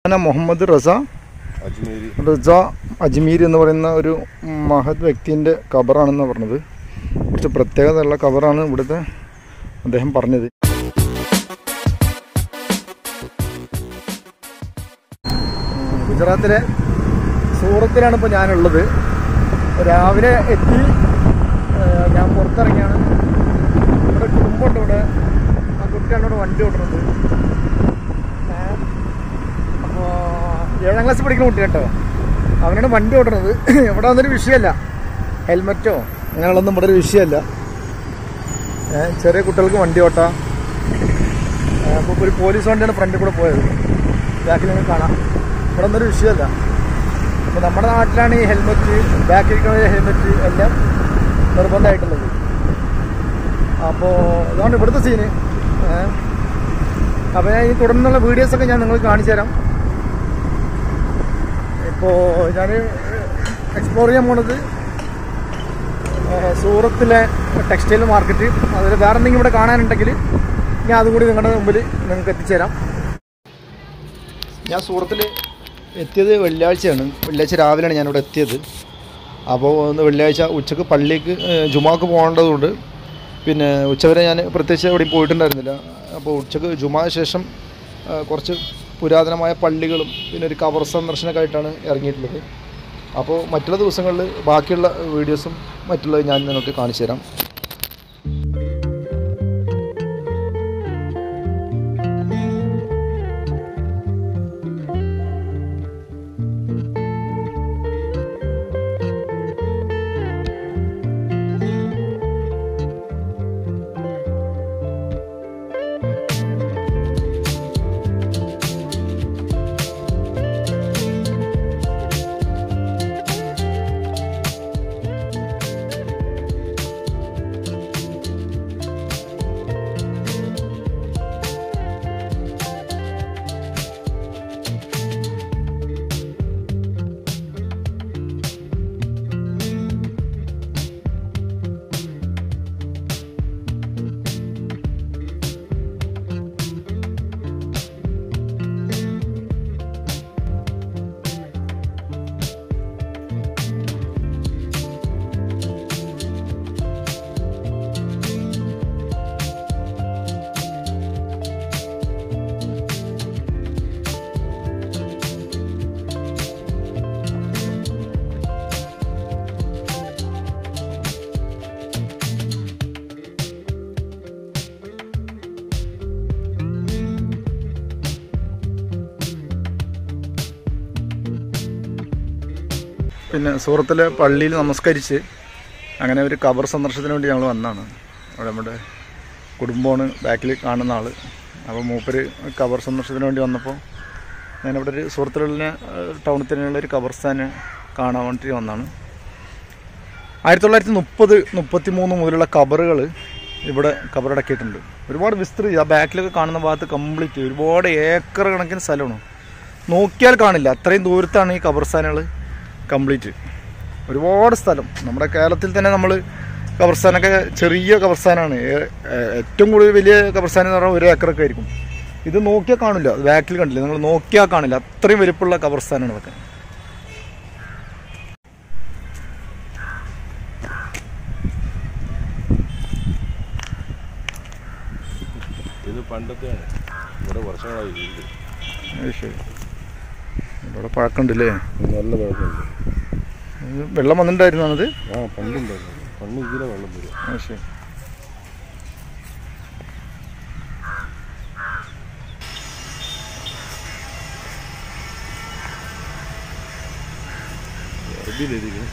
അങ്ങനെ മുഹമ്മദ് റസ അജ്മീരി റസ അജ്മീർ എന്ന് പറയുന്ന ഒരു മഹത് വ്യക്തിൻ്റെ കബറാണെന്ന് പറഞ്ഞത് കുറച്ച് പ്രത്യേകതയുള്ള കബറാണ് ഇവിടുത്തെ അദ്ദേഹം പറഞ്ഞത് ഗുജറാത്തിലെ സൂറത്തിലാണ് ഇപ്പോൾ ഞാനുള്ളത് രാവിലെ എത്തി ഏഹ് ഞാൻ പുറത്തിറങ്ങിയാണ് ഇവിടെ കുടുംബമുണ്ട് ഇവിടെ ആ കുട്ടിയാണ് ഇവിടെ വണ്ടി ഓടുന്നത് അപ്പോൾ ഏഴാം ക്ലാസ് പഠിക്കുന്ന കുട്ടി കേട്ടോ അവനാണ് വണ്ടി ഓടുന്നത് ഇവിടെ വന്നൊരു വിഷയമല്ല ഹെൽമറ്റോ അങ്ങനെയുള്ളതൊന്നും ഇവിടെ ഒരു വിഷയമല്ല ഏഹ് ചെറിയ കുട്ടികൾക്ക് വണ്ടി ഓട്ടാം അപ്പോൾ ഒരു പോലീസ് വണ്ടിയാണ് ഫ്രണ്ടിൽ കൂടെ പോയത് ബാക്കിൽ നിങ്ങൾക്ക് കാണാം ഇവിടെ ഒന്നൊരു വിഷയമല്ല അപ്പോൾ നമ്മുടെ നാട്ടിലാണ് ഈ ഹെൽമെറ്റ് ബാക്കിൽ ഇരിക്കുന്ന ഹെൽമെറ്റ് എല്ലാം നിർബന്ധമായിട്ടുള്ളത് അപ്പോൾ ഇതാണ് ഇവിടുത്തെ സീന് അപ്പോൾ ഞാൻ ഈ തുടർന്നുള്ള വീഡിയോസൊക്കെ ഞാൻ നിങ്ങൾക്ക് കാണിച്ചു തരാം ഇപ്പോൾ ഞാൻ എക്സ്പ്ലോർ ചെയ്യാൻ പോണത് ഏഹ് സൂറത്തിലെ ടെക്സ്റ്റൈൽ മാർക്കറ്റ് അതിൽ വേറെ എന്തെങ്കിലും ഇവിടെ കാണാനുണ്ടെങ്കിൽ ഞാൻ അതും കൂടി നിങ്ങളുടെ മുമ്പിൽ നിങ്ങൾക്ക് എത്തിച്ചേരാം ഞാൻ സൂറത്തിൽ എത്തിയത് വെള്ളിയാഴ്ചയാണ് വെള്ളിയാഴ്ച രാവിലെയാണ് ഞാനിവിടെ എത്തിയത് അപ്പോൾ ഒന്ന് വെള്ളിയാഴ്ച ഉച്ചക്ക് പള്ളിക്ക് ഏഹ് ജുമാക്ക് പോകേണ്ടതുകൊണ്ട് പിന്നെ ഉച്ചവരെ ഞാൻ പ്രത്യേകിച്ച് എവിടെയും പോയിട്ടുണ്ടായിരുന്നില്ല അപ്പോൾ ഉച്ചക്ക് ജുമാ ശേഷം ഏഹ് കുറച്ച് പുരാതനമായ പള്ളികളും പിന്നെ ഒരു കവർ സന്ദർശനമൊക്കെ ആയിട്ടാണ് ഇറങ്ങിയിട്ടുള്ളത് അപ്പോൾ മറ്റുള്ള ദിവസങ്ങളിൽ ബാക്കിയുള്ള വീഡിയോസും മറ്റുള്ളത് ഞാൻ നിങ്ങൾക്ക് കാണിച്ചു തരാം പിന്നെ സൂറത്തിലെ പള്ളിയിൽ നമസ്കരിച്ച് അങ്ങനെ ഒരു കബർ സന്ദർശനത്തിന് വേണ്ടി ഞങ്ങൾ വന്നതാണ് അവിടെ നമ്മുടെ കുടുംബമാണ് ബാക്കിൽ കാണുന്ന ആൾ അപ്പോൾ മൂപ്പര് കബർ സന്ദർശനത്തിന് വേണ്ടി വന്നപ്പോൾ ഞാനിവിടെ ഒരു സുഹൃത്തുക്കളിലെ ടൗണിൽ തന്നെയുള്ള ഒരു കബർസ്ഥാനെ കാണാൻ വേണ്ടി വന്നതാണ് ആയിരത്തി തൊള്ളായിരത്തി മുപ്പത് മുപ്പത്തി മൂന്ന് മുതലുള്ള കബറുകൾ ഇവിടെ കബറടക്കിയിട്ടുണ്ട് ഒരുപാട് വിസ്തൃതി ആ ബാക്കിലൊക്കെ കാണുന്ന ഭാഗത്ത് കംപ്ലീറ്റ് ഒരുപാട് ഏക്കർ കണക്കിന് സ്ഥലമാണ് നോക്കിയാൽ കാണില്ല അത്രയും ദൂരത്താണ് ഈ കബർസ്ഥാനുകൾ കംപ്ലീറ്റ് ഒരുപാട് സ്ഥലം നമ്മുടെ കേരളത്തിൽ തന്നെ നമ്മൾ കബർസ്ഥാനൊക്കെ ചെറിയ കബർസ്ഥാനാണ് ഏ- ഏ- ഏറ്റവും കൂടുതൽ വലിയ കബർസ്ഥാൻ എന്ന് പറഞ്ഞാൽ ഒരു ഏക്കറൊക്കെ ആയിരിക്കും ഇത് നോക്കിയാൽ കാണില്ല ബാക്കിൽ കണ്ടില്ല നിങ്ങൾ നോക്കിയാൽ കാണില്ല അത്രയും വലിപ്പമുള്ള കബർസ്ഥാനാണ് ഇതൊക്കെ ഇത് പണ്ടത്തെയാണ് ഇവിടെ വർഷങ്ങളായി ഇത്. അത് ശരി ഇവിടെ പഴക്കമുണ്ടല്ലേ നല്ല കുഴപ്പമുണ്ട് ഇത് വെള്ളം വന്നിട്ടുണ്ടായിരുന്നു അത് ആ പണ്ടുണ്ടായിരുന്നു പണ്ട് ഇതിലെ വെള്ളം വരും അത് ശരി അറബിയിലെഴുതിയിരിക്കുന്നു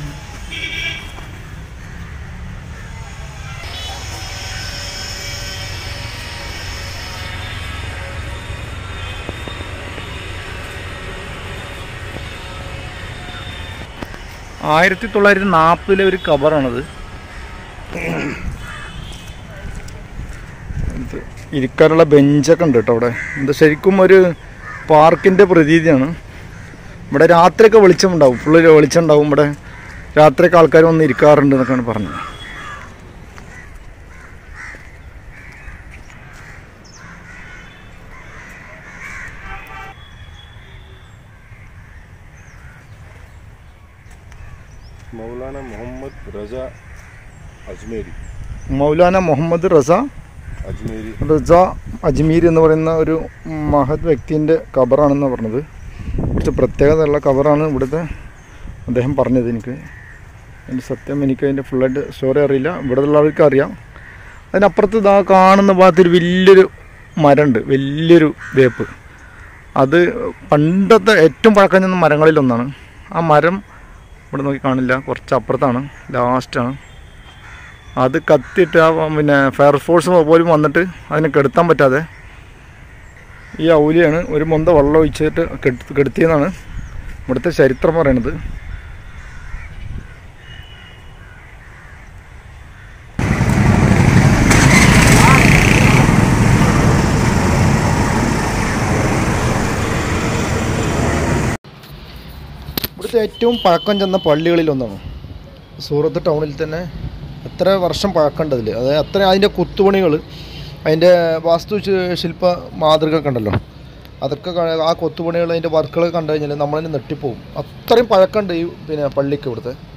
ആയിരത്തി തൊള്ളായിരത്തി നാൽപ്പതിലെ ഒരു കബറാണത് ഇത് ഇരിക്കാനുള്ള ബെഞ്ചൊക്കെ ഉണ്ട് കേട്ടോ അവിടെ ഇത് ശരിക്കും ഒരു പാർക്കിൻ്റെ പ്രതീതിയാണ് ഇവിടെ രാത്രിയൊക്കെ വെളിച്ചമുണ്ടാവും ഫുള്ള് വെളിച്ചം ഉണ്ടാവും ഇവിടെ രാത്രിയൊക്കെ ആൾക്കാർ വന്ന് ഇരിക്കാറുണ്ട് എന്നൊക്കെയാണ് പറഞ്ഞത് മൗലാന മുഹമ്മദ് റസ അജ്മേരി മൗലാന മുഹമ്മദ് റസ അജ്മേരി റസ അജ്മീർ എന്ന് പറയുന്ന ഒരു മഹത് വ്യക്തിൻ്റെ കബറാണെന്ന് പറഞ്ഞത് കുറച്ച് പ്രത്യേകതയുള്ള കബറാണ് ഇവിടുത്തെ അദ്ദേഹം പറഞ്ഞത് എനിക്ക് അതിൻ്റെ സത്യം എനിക്ക് അതിൻ്റെ ഫുള്ളായിട്ട് സ്റ്റോറി അറിയില്ല ഇവിടെ ഉള്ളവർക്ക് അറിയാം അതിനപ്പുറത്ത് ഇതാ കാണുന്ന ഭാഗത്തൊരു വലിയൊരു മരമുണ്ട് വലിയൊരു വേപ്പ് അത് പണ്ടത്തെ ഏറ്റവും പഴക്കം ചെന്ന മരങ്ങളിലൊന്നാണ് ആ മരം ഇവിടെ നോക്കി കാണില്ല കുറച്ച് അപ്പുറത്താണ് ലാസ്റ്റാണ് അത് കത്തിയിട്ട് ആ പിന്നെ ഫയർഫോഴ്സ് പോലും വന്നിട്ട് അതിനെ കെടുത്താൻ പറ്റാതെ ഈ ഔലിയാണ് ഒരു മൊന്ത വെള്ളം ഒഴിച്ചിട്ട് കെടുത്ത് കെടുത്തിയെന്നാണ് ഇവിടുത്തെ ചരിത്രം പറയണത് ഇവിടുത്തെ ഏറ്റവും പഴക്കം ചെന്ന പള്ളികളിലൊന്നാണ് സൂറത്ത് ടൗണിൽ തന്നെ എത്ര വർഷം പഴക്കമുണ്ട് അതിൽ അതായത് അത്ര അതിൻ്റെ കൊത്തുപണികൾ അതിൻ്റെ വാസ്തു ശി- ശില്പ മാതൃക ഒക്കെ ഉണ്ടല്ലോ അതൊക്കെ ക- ആ കൊത്തുപണികൾ അതിൻ്റെ വർക്കുകൾ കണ്ടു കഴിഞ്ഞാൽ നമ്മളതിന് നെട്ടിപ്പോവും അത്രയും പഴക്കമുണ്ട് ഈ പിന്നെ പള്ളിക്ക് ഇവിടുത്തെ